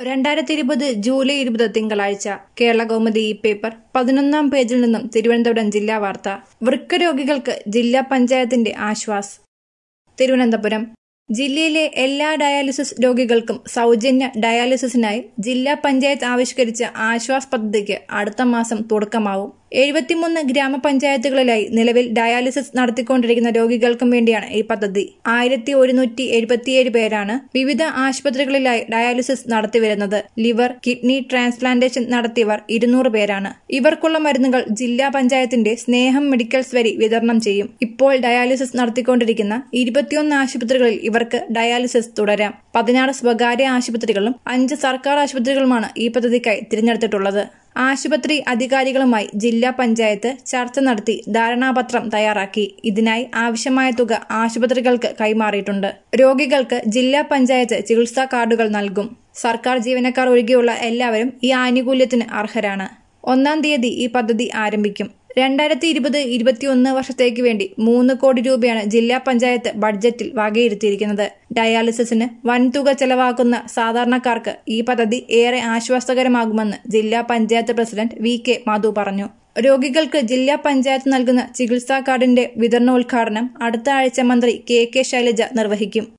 രണ്ടായിരത്തി ഇരുപത് ജൂലൈ ഇരുപത് തിങ്കളാഴ്ച കേരള കൗമുദി ഈ പേപ്പർ പതിനൊന്നാം പേജിൽ നിന്നും തിരുവനന്തപുരം ജില്ലാ വാർത്ത വൃക്ക രോഗികൾക്ക് ജില്ലാ പഞ്ചായത്തിന്റെ ആശ്വാസ് തിരുവനന്തപുരം ജില്ലയിലെ എല്ലാ ഡയാലിസിസ് രോഗികൾക്കും സൗജന്യ ഡയാലിസിസിനായി ജില്ലാ പഞ്ചായത്ത് ആവിഷ്കരിച്ച ആശ്വാസ് പദ്ധതിക്ക് അടുത്ത മാസം തുടക്കമാവും എഴുപത്തിമൂന്ന് ഗ്രാമപഞ്ചായത്തുകളിലായി നിലവിൽ ഡയാലിസിസ് നടത്തിക്കൊണ്ടിരിക്കുന്ന രോഗികൾക്കും വേണ്ടിയാണ് ഈ പദ്ധതി ആയിരത്തി ഒരുന്നൂറ്റി എഴുപത്തിയേഴ് പേരാണ് വിവിധ ആശുപത്രികളിലായി ഡയാലിസിസ് നടത്തിവരുന്നത് ലിവർ കിഡ്നി ട്രാൻസ്പ്ലാന്റേഷൻ നടത്തിയവർ ഇരുന്നൂറ് പേരാണ് ഇവർക്കുള്ള മരുന്നുകൾ ജില്ലാ പഞ്ചായത്തിന്റെ സ്നേഹം മെഡിക്കൽസ് വഴി വിതരണം ചെയ്യും ഇപ്പോൾ ഡയാലിസിസ് നടത്തിക്കൊണ്ടിരിക്കുന്ന ഇരുപത്തിയൊന്ന് ആശുപത്രികളിൽ ഇവർക്ക് ഡയാലിസിസ് തുടരാം പതിനാറ് സ്വകാര്യ ആശുപത്രികളും അഞ്ച് സർക്കാർ ആശുപത്രികളുമാണ് ഈ പദ്ധതിക്കായി തിരഞ്ഞെടുത്തിട്ടുള്ളത് ആശുപത്രി അധികാരികളുമായി ജില്ലാ പഞ്ചായത്ത് ചർച്ച നടത്തി ധാരണാപത്രം തയ്യാറാക്കി ഇതിനായി ആവശ്യമായ തുക ആശുപത്രികൾക്ക് കൈമാറിയിട്ടുണ്ട് രോഗികൾക്ക് ജില്ലാ പഞ്ചായത്ത് ചികിത്സാ കാർഡുകൾ നൽകും സർക്കാർ ജീവനക്കാർ ഒഴികെയുള്ള എല്ലാവരും ഈ ആനുകൂല്യത്തിന് അർഹരാണ് ഒന്നാം തീയതി ഈ പദ്ധതി ആരംഭിക്കും രണ്ടായിരത്തി ഇരുപത് ഇരുപത്തിയൊന്ന് വർഷത്തേക്ക് വേണ്ടി മൂന്ന് കോടി രൂപയാണ് ജില്ലാ പഞ്ചായത്ത് ബഡ്ജറ്റിൽ വകയിരുത്തിയിരിക്കുന്നത് ഡയാലിസിസിന് വൻതുക ചെലവാക്കുന്ന സാധാരണക്കാർക്ക് ഈ പദ്ധതി ഏറെ ആശ്വാസകരമാകുമെന്ന് ജില്ലാ panchayat president V K Madhu പറഞ്ഞു രോഗികൾക്ക് ജില്ലാ പഞ്ചായത്ത് നൽകുന്ന ചികിത്സാ കാർഡിന്റെ വിതരണോദ്ഘാടനം അടുത്ത ആഴ്ച മന്ത്രി കെ കെ ശൈലജ നിർവഹിക്കും